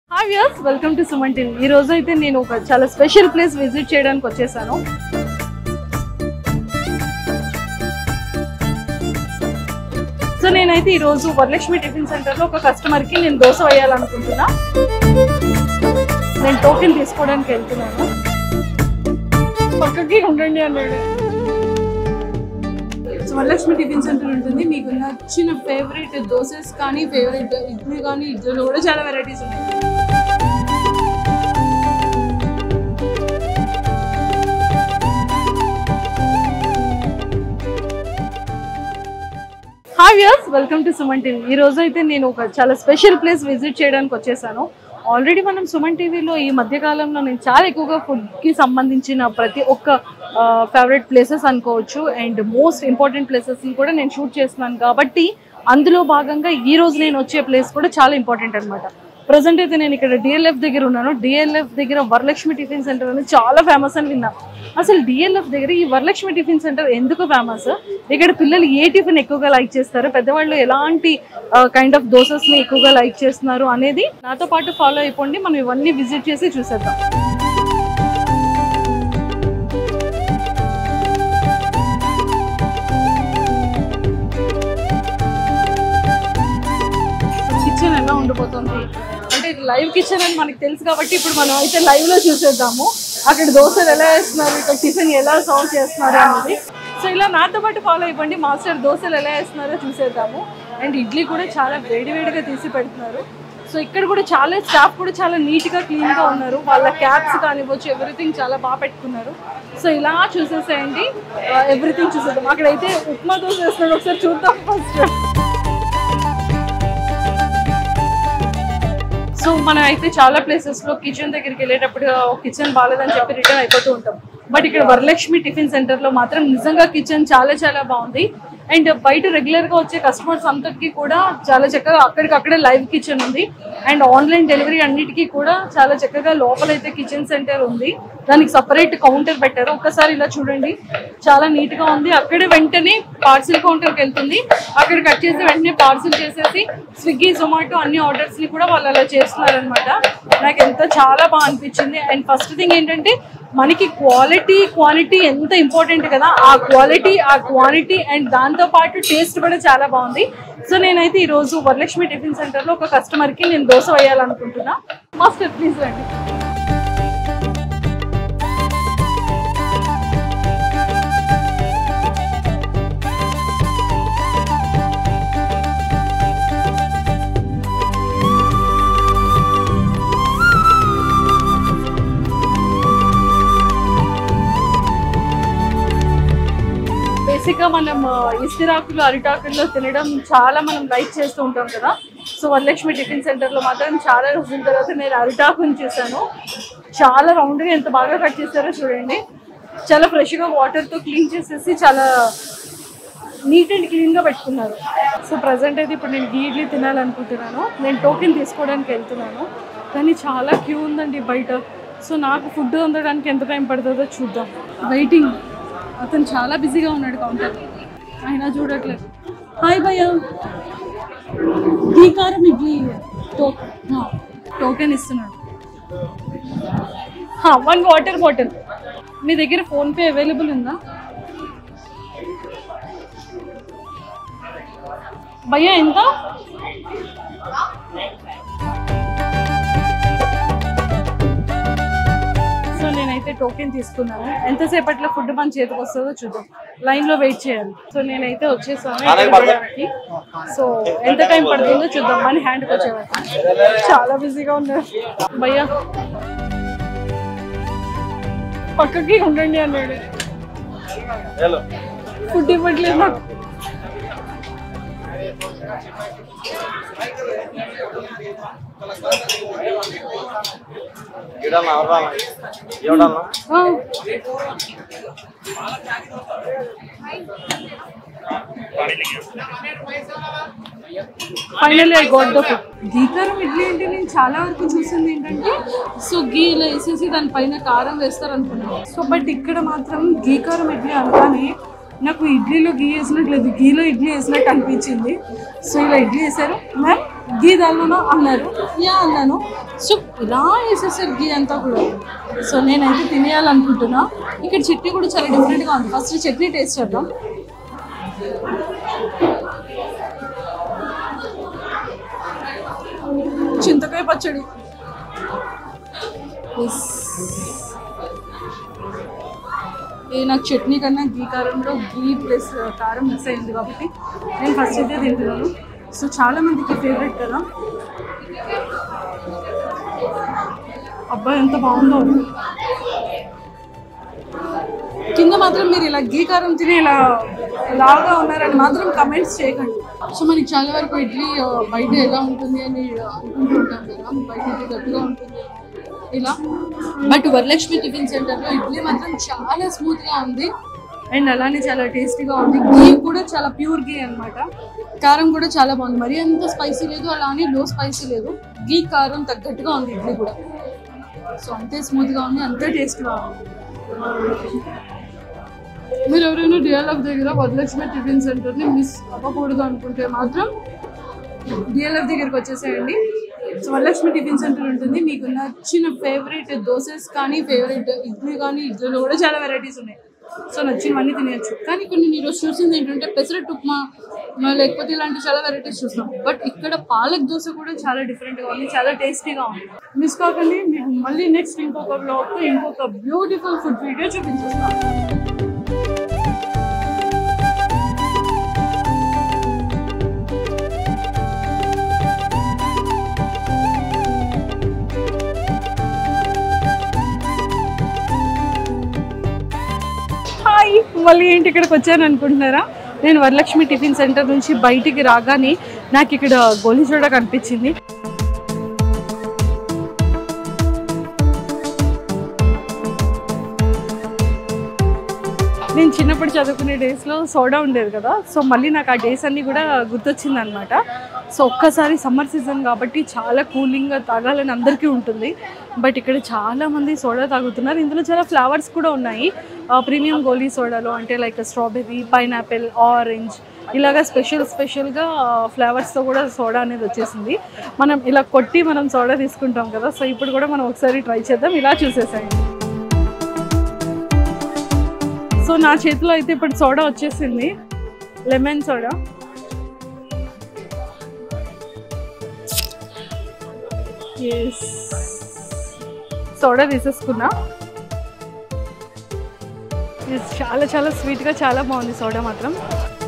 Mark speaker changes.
Speaker 1: Hi views welcome to Suman TV ఈ రోజు అయితే నేను ఒక చాలా స్పెషల్ ప్లేస్ విజిట్ చేయడానికి వచ్చేసాను సో నేనైతే ఈ రోజు వరలక్ష్మి టిఫిన్ సెంటర్ లో ఒక కస్టమర్ కి నేను దోశ వేయాలనుకుంటున్నా నేను టోకెన్ తీసుకోవడానికి వెళ్తున్నాను పక్కకి ఉండండి అన్నాడు
Speaker 2: సో వరలక్ష్మి టిఫిన్ సెంటర్ ఉంటుంది మీకు నచ్చిన ఫేవరెట్ దోసెస్ కానీ ఫేవరెట్ ఇడ్లీ కానీ ఇడ్లీలో కూడా చాలా వెరైటీస్ ఉన్నాయి
Speaker 1: hi views welcome to Suman TV ఈ రోజు అయితే నేను ఒక చాలా స్పెషల్ ప్లేస్ విజిట్ చేయడానికి వచ్చేసాను ఆల్రెడీ మనం సుమన్ టీవీలో ఈ మధ్య కాలంలో నేను చాలా ఎక్కువగా ఫుడ్కి సంబంధించిన ప్రతి ఒక్క ఫేవరెట్ ప్లేసెస్ అనుకోవచ్చు అండ్ మోస్ట్ ఇంపార్టెంట్ ప్లేసెస్ని కూడా నేను షూట్ చేస్తున్నాను కాబట్టి అందులో భాగంగా ఈ రోజు నేను వచ్చే ప్లేస్ కూడా చాలా ఇంపార్టెంట్ అనమాట ప్రజెంట్ అయితే నేను ఇక్కడ డిఎల్ఎఫ్ దగ్గర ఉన్నాను డిఎల్ఎఫ్ దగ్గర వరలక్ష్మి టిఫిన్ సెంటర్ అని చాలా ఫేమస్ అని విన్నా అసలు డిఎల్ఎఫ్ దగ్గర ఈ వరలక్ష్మి టిఫిన్ సెంటర్ ఎందుకు ఫేమస్ ఇక్కడ పిల్లలు ఏ టిఫిన్ ఎక్కువగా లైక్ చేస్తారు పెద్దవాళ్ళు ఎలాంటి కైండ్ ఆఫ్ దోసెస్ ని ఎక్కువగా లైక్ చేస్తున్నారు అనేది నాతో పాటు ఫాలో అయిపోండి మనం ఇవన్నీ విజిట్ చేసి చూసేద్దాం కిచెన్ ఎలా ఉండిపోతుంది అంటే ఇది లైవ్ కిచెన్ అని మనకి తెలుసు కాబట్టి ఇప్పుడు మనం అయితే లైవ్ లో చూసేద్దాము అక్కడ దోశలు ఎలా వేస్తున్నారు ఇక్కడ టిఫిన్ ఎలా సర్వ్ చేస్తున్నారు అనేది సో ఇలా నాతో పాటు ఫాలో అయిపోండి మాస్టర్ దోశలు ఎలా వేస్తున్నారో చూసేద్దాము అండ్ ఇడ్లీ కూడా చాలా వేడి వేడిగా తీసి పెడుతున్నారు సో ఇక్కడ కూడా చాలా స్టాఫ్ కూడా చాలా నీట్ గా క్లీన్ గా ఉన్నారు వాళ్ళ క్యాప్స్ కానివ్వచ్చు ఎవ్రీథింగ్ చాలా బాగా పెట్టుకున్నారు సో ఇలా చూసేసేయండి ఎవ్రీథింగ్ చూసేద్దాం అక్కడైతే ఉప్మా దోశ వేస్తున్నాడు ఒకసారి చూద్దాం ఫస్ట్ సో మనం అయితే చాలా ప్లేసెస్ లో కిచెన్ దగ్గరికి వెళ్ళేటప్పుడు కిచెన్ బాగాలేదని చెప్పి రిటర్న్ అయిపోతూ ఉంటాం బట్ ఇక్కడ వరలక్ష్మి టిఫిన్ సెంటర్ లో మాత్రం నిజంగా కిచెన్ చాలా చాలా బాగుంది అండ్ బయట రెగ్యులర్ గా వచ్చే కస్టమర్స్ అందరికి కూడా చాలా చక్కగా అక్కడికక్కడే లైవ్ కిచెన్ ఉంది అండ్ ఆన్లైన్ డెలివరీ అన్నిటికీ కూడా చాలా చక్కగా లోపలైతే కిచెన్ సెంటర్ ఉంది దానికి సపరేట్ కౌంటర్ పెట్టారు ఒకసారి ఇలా చూడండి చాలా నీట్ గా ఉంది అక్కడే వెంటనే పార్సిల్ కౌంటర్కి వెళ్తుంది అక్కడ కట్ చేసి వెంటనే పార్సిల్ చేసేసి స్విగ్గీ జొమాటో అన్ని ఆర్డర్స్ ని కూడా వాళ్ళు అలా చేస్తున్నారనమాట నాకు ఎంత చాలా బాగా అనిపించింది అండ్ ఫస్ట్ థింగ్ ఏంటంటే మనకి క్వాలిటీ క్వాంటిటీ ఎంత ఇంపార్టెంట్ కదా ఆ క్వాలిటీ ఆ క్వాంటిటీ అండ్ దాంతో పాటు టేస్ట్ కూడా చాలా బాగుంది సో నేనైతే ఈ రోజు వరలక్ష్మి టిఫిన్ సెంటర్ లో ఒక కస్టమర్ కి నేను దోశ వేయాలనుకుంటున్నా మాస్టర్ ప్లీజ్ రండి బేసిక్ గా మనం ఆ, ఇస్తిరాకులు అరిటాకుల్లో తినడం చాలా మనం లైక్ చేస్తూ ఉంటాం కదా సో వరలక్ష్మి టిఫిన్ సెంటర్ లో మాత్రం చాలా రోజుల తర్వాత నేను అరిటాకుని చూసాను చాలా రౌండ్ గా ఎంత బాగా కట్ చేశారో చూడండి చాలా ఫ్రెష్ గా వాటర్ తో క్లీన్ చేసేసి చాలా నీట్ అండ్ క్లీన్ గా పెట్టుకున్నారు సో ప్రజెంట్ అయితే ఇప్పుడు నేను గీ ఇడ్లీ తినాలనుకుంటున్నాను నేను టోకెన్ తీసుకోవడానికి వెళ్తున్నాను కానీ చాలా క్యూ ఉందండి బయట సో నాకు ఫుడ్ అందడానికి ఎంత టైం పడుతుందో చూద్దాం వెయిటింగ్ అతను చాలా బిజీగా ఉన్నాడు కౌంటర్ అయినా చూడట్లేదు హాయ్ భయ్య గీ కారం ఇడ్లీ టో హా, టోకెన్ ఇస్తున్నాడు వన్ వాటర్ బాటిల్ మీ దగ్గర ఫోన్పే అవైలబుల్ ఉందా భయ్యా ఎంత సో నేనైతే టోకెన్ తీసుకున్నాను ఎంతసేపట్లో ఫుడ్ మన చేతికి వస్తుందో చూద్దాం లైన్ లో వెయిట్ చేయాలి సో నేనైతే వచ్చేసాను ఇక్కడ వెళ్ళడానికి. సో ఎంత టైం పడుతుందో చూద్దాం మన హ్యాండ్కి వచ్చేవారు చాలా బిజీగా ఉన్నారు భయ్యా పక్కకి ఉండండి అన్నాడు ఫుడ్ ఇవ్వట్లేదు నాకు
Speaker 3: ఇవ్వడాలా ఎవరాలా ఇవ్వడాలా
Speaker 1: ఆ. Finally I got the food
Speaker 2: ghee karam idli అంటే నేను చాలా వరకు చూసింది ఏంటంటే సో గీ ఇలా వేసేసి దానిపైన కారం వేస్తారు అనుకున్నాను సో బట్ ఇక్కడ మాత్రం గీకారం ఇడ్లీ అనగానే నాకు ఇడ్లీలో గీ వేసినట్లేదు గీలో ఇడ్లీ వేసినట్టు అనిపించింది సో ఇలా ఇడ్లీ వేసారు మ్యామ్ గీ దాల్లోనో అన్నారు యా అన్నాను సో ఇలా వేసేసారు గీ అంతా కూడా సో నేనైతే తినేయాలనుకుంటున్నా ఇక్కడ చట్నీ కూడా చాలా డిఫరెంట్గా ఉంది ఫస్ట్ చట్నీ టేస్ట్ చేద్దాం చింతకాయ పచ్చడి Yes. ఏ నాకు చట్నీ కన్నా గీ కారంలో గీ ప్లస్ కారం మిక్స్ అయింది కాబట్టి నేను ఫస్ట్ అయితే తింటున్నాను సో చాలా మందికి ఫేవరెట్ కదా అబ్బాయి ఎంత బాగుందో కింద మాత్రం మీరు ఇలా గీ కారం తిని ఇలా లాగా ఉన్నారని మాత్రం కమెంట్స్ చేయకండి సో మనకి చాలా వరకు ఇడ్లీ ఆ, బయట ఎలా ఉంటుంది అని అనుకుంటుంటాం కదా బయట ఇడ్లీ గట్టిగా ఉంటుంది ఇలా బట్ వరలక్ష్మి టిఫిన్ సెంటర్లో ఇడ్లీ మాత్రం చాలా స్మూత్గా ఉంది అండ్ అలానే చాలా టేస్టీగా ఉంది గీ కూడా చాలా ప్యూర్ గీ అన్నమాట కారం కూడా చాలా బాగుంది మరీ అంత స్పైసీ లేదు అలా అని లో స్పైసీ లేదు గీ కారం తగ్గట్టుగా ఉంది ఇడ్లీ కూడా సో అంతే స్మూత్గా ఉంది అంతే టేస్ట్గా ఉంది మీరు ఎవరైనా డిఎల్ఎఫ్ దగ్గర వరలక్ష్మి టిఫిన్ సెంటర్ని మిస్ అవ్వకూడదు అనుకుంటే మాత్రం డిఎల్ఎఫ్ దగ్గరికి వచ్చేసేయండి సో వరలక్ష్మి టిఫిన్ సెంటర్ ఉంటుంది మీకు నచ్చిన ఫేవరెట్ దోసెస్ కానీ ఫేవరెట్ ఇడ్లీ కానీ ఇడ్లీలో కూడా చాలా వెరైటీస్ ఉన్నాయి సో నచ్చినవన్నీ తినేయచ్చు కానీ కొన్ని నేను ఈరోజు చూసింది ఏంటంటే పెసరట్ ఉప్మా ఆ, లేకపోతే ఇలాంటి చాలా వెరైటీస్ చూస్తాం బట్ ఇక్కడ పాలక్ దోశ కూడా చాలా డిఫరెంట్గా ఉంది చాలా టేస్టీగా ఉంది మిస్ కాకండి మీకు మళ్ళీ నెక్స్ట్ ఇంకొక బ్లాగ్తో ఇంకొక బ్యూటిఫుల్ ఫుడ్ వీడియో చూపించేస్తాను హాయ్ మళ్ళీ ఏంటి ఇక్కడికి వచ్చాను అనుకుంటున్నారా నేను వరలక్ష్మి టిఫిన్ సెంటర్ నుంచి బయటికి రాగానే నాకు ఇక్కడ గోలీ చోడ కనిపించింది నేను చిన్నప్పుడు చదువుకునే డేస్లో సోడా ఉండేది కదా సో మళ్ళీ నాకు ఆ డేస్ అన్నీ కూడా గుర్తొచ్చింది అనమాట సో ఒక్కసారి సమ్మర్ సీజన్ కాబట్టి చాలా కూలింగ్గా తాగాలని అందరికీ ఉంటుంది బట్ ఇక్కడ చాలా మంది సోడా తాగుతున్నారు ఇందులో చాలా ఫ్లేవర్స్ కూడా ఉన్నాయి ప్రీమియం గోలీ సోడాలో అంటే లైక్ స్ట్రాబెర్రీ పైనాపిల్ ఆరెంజ్ ఇలాగా స్పెషల్ స్పెషల్గా ఫ్లేవర్స్తో కూడా సోడా అనేది వచ్చేసింది మనం ఇలా కొట్టి మనం సోడా తీసుకుంటాం కదా సో ఇప్పుడు కూడా మనం ఒకసారి ట్రై చేద్దాం ఇలా చూసేసాయండి సో నా చేతిలో అయితే ఇప్పుడు సోడా వచ్చేసింది లెమన్ సోడా ఎస్ సోడా తీసేసుకున్నా Yes, చాలా చాలా స్వీట్గా చాలా బాగుంది సోడా మాత్రం